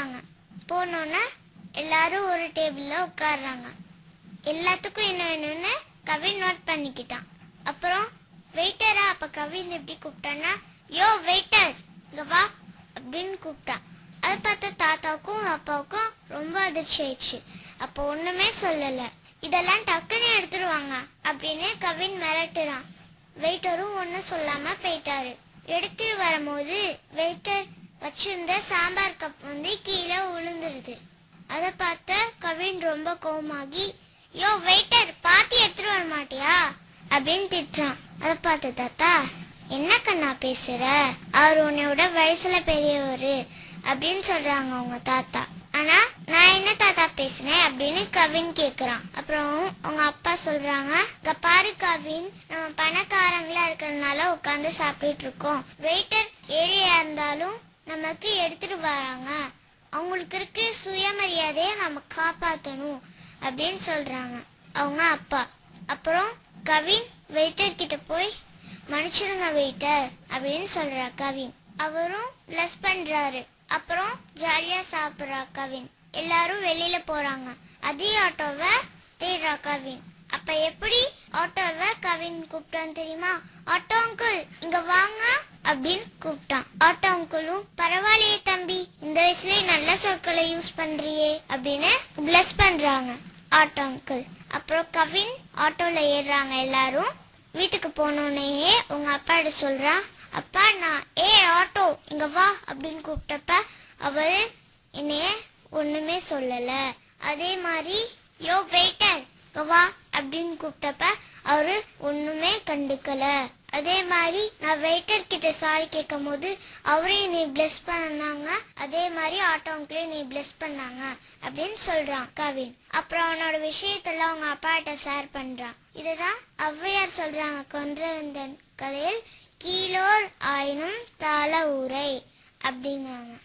போறாங்க போனோன்னே எல்லாரும் ஒரு டேபிள்ல உட்கார்றாங்க எல்லாத்துக்கும் என்ன வேணும்னு கவின் நோட் பண்ணிக்கிட்டான் அப்புறம் வெயிட்டரா அப்ப கவின் எப்படி கூப்பிட்டான்னா யோ வெயிட்டர் இங்க வா அப்படின்னு கூப்பிட்டான் அதை பார்த்த தாத்தாவுக்கும் அப்பாவுக்கும் ரொம்ப அதிர்ச்சி ஆயிடுச்சு அப்போ ஒண்ணுமே சொல்லல இதெல்லாம் டக்குன்னு எடுத்துருவாங்க அப்படின்னு கவின் மிரட்டுறான் வெயிட்டரும் ஒன்றும் சொல்லாம போயிட்டாரு எடுத்துட்டு வரும்போது வெயிட்டர் வச்சிருந்த சாம்பார் கப் வந்து கீழே விழுந்துருது அதை பார்த்த கவின் ரொம்ப கோவமாகி யோ வெயிட்டர் பாத்தி எடுத்துட்டு வர மாட்டியா அப்படின்னு திட்டுறான் அதை பார்த்த தாத்தா என்ன கண்ணா பேசுற அவர் உன்னையோட வயசுல பெரியவரு அப்படின்னு சொல்றாங்க உங்க தாத்தா ஆனா நான் என்ன தாத்தா பேசினேன் அப்படின்னு கவின் கேக்குறான் அப்புறம் உங்க அப்பா சொல்றாங்க இங்க பாரு கவின் நம்ம பணக்காரங்களா இருக்கிறதுனால உட்காந்து சாப்பிட்டுட்டு இருக்கோம் வெயிட்டர் ஏழையா இருந்தாலும் நமக்கு எடுத்துட்டு வராங்க அவங்களுக்கு இருக்கிற சுயமரியாதையை நம்ம காப்பாத்தணும் அப்படின்னு சொல்றாங்க அவங்க அப்பா அப்புறம் கவின் வெயிட்டர் கிட்ட போய் மன்னிச்சிடுங்க வெயிட்டர் அப்படின்னு சொல்றா கவின் அவரும் லெஸ் பண்றாரு அப்புறம் ஜாலியா சாப்பிடுறா கவின் எல்லாரும் வெளியில போறாங்க அதே ஆட்டோவை தேடுறா கவின் அப்ப எப்படி ஆட்டோவை கவின் கூப்பிட்டான் தெரியுமா ஆட்டோ அங்கிள் இங்க வாங்க அப்படின்னு கூப்பிட்டான் ஆட்டோ அங்கிளும் பரவாயில்லையே தம்பி இந்த வயசுலயே நல்ல சொற்களை யூஸ் பண்றியே அப்படின்னு பிளஸ் பண்றாங்க ஆட்டோ அங்கிள் அப்புறம் கவின் ஆட்டோல ஏறுறாங்க எல்லாரும் வீட்டுக்கு போனோடனேயே உங்க அப்பாட்ட சொல்றான் அப்பா நான் ஏ ஆட்டோ இங்க வா அப்படின்னு கூப்பிட்டப்ப அவரு என்னைய ஒண்ணுமே சொல்லல அதே மாதிரி யோ வெயிட்டர் இங்க வா அப்படின்னு கூப்பிட்டப்ப அவரு ஒண்ணுமே கண்டுக்கல அதே மாதிரி நான் வெயிட்டர் கிட்ட சாரி கேட்கும் போது அவரையும் நீ பிளஸ் பண்ணாங்க அதே மாதிரி ஆட்டோ அங்கிளையும் நீ பிளஸ் பண்ணாங்க அப்படின்னு சொல்றான் கவின் அப்புறம் அவனோட விஷயத்தெல்லாம் அவங்க அப்பாட்ட ஷேர் பண்றான் இதுதான் ஔவையார் சொல்றாங்க கொன்றவந்தன் கதையில் கீழோர் ஆயினும் தாள ஊரை அப்படிங்கிறாங்க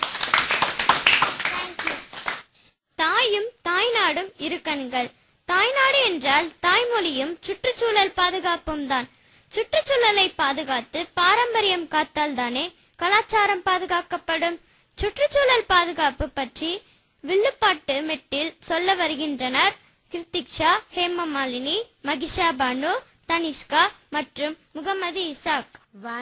தேங்க்யூ தாயும் தாய்நாடும் இரு கண்கள் தாய்நாடு என்றால் தாய்மொழியும் சுற்றுச்சூழல் பாதுகாப்பும் தான் சுற்றுச்சூழலை பாதுகாத்து பாரம்பரியம் காத்தால் தானே கலாச்சாரம் பாதுகாக்கப்படும் சுற்றுச்சூழல் பாதுகாப்பு பற்றி வில்லுப்பாட்டு மெட்டில் சொல்ல வருகின்றனர் கிருத்திக்ஷா ஹேமமாலினி மகிஷா பானு தனிஷ்கா மற்றும் முகமது இசாக்